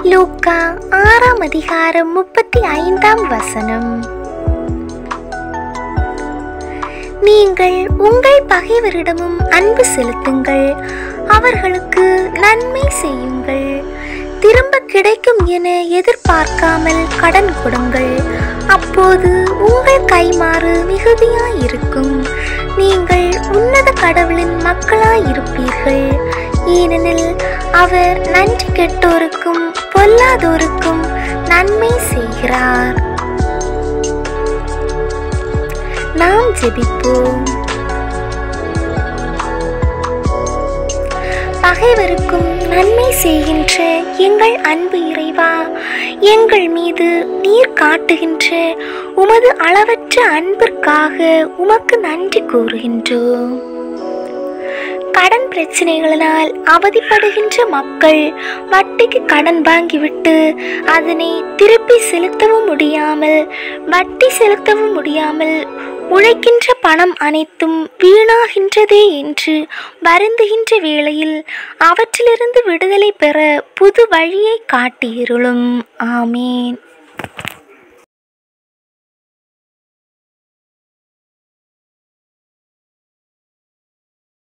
லூக்கா ஆறாம் அதிகாரம் முப்பத்தி ஐந்தாம் வசனம் நீங்கள் உங்கள் பகைவரிடமும் அன்பு செலுத்துங்கள் அவர்களுக்கு நன்மை செய்யுங்கள் திரும்ப கிடைக்கும் என எதிர்பார்க்காமல் கடன் கொடுங்கள் அப்போது உங்கள் கைமாறு மிகுதியாயிருக்கும் நீங்கள் உன்னத கடவுளின் மக்களாயிருப்பீர்கள் ஏனெனில் அவர் நன்றி கெட்டோருக்கும் பொல்லாதோருக்கும் நன்மை செய்கிறார் நாம் ஜெபிப்போம் பகைவருக்கும் நன்மை செய்கின்ற எங்கள் அன்பு இறைவா எங்கள் மீது நீர் காட்டுகின்ற உமது அளவற்ற அன்பிற்காக உமக்கு நன்றி கூறுகின்றோம் கடன் பிரச்சனைகளினால் அவதிப்படுகின்ற மக்கள் வட்டிக்கு கடன் வாங்கிவிட்டு அதனை திருப்பி செலுத்தவும் முடியாமல் வட்டி செலுத்தவும் முடியாமல் உழைக்கின்ற பணம் அனைத்தும் வீணாகின்றதே என்று வருந்துகின்ற வேளையில் அவற்றிலிருந்து விடுதலை பெற புது வழியை காட்டியிருளும் ஆமேன்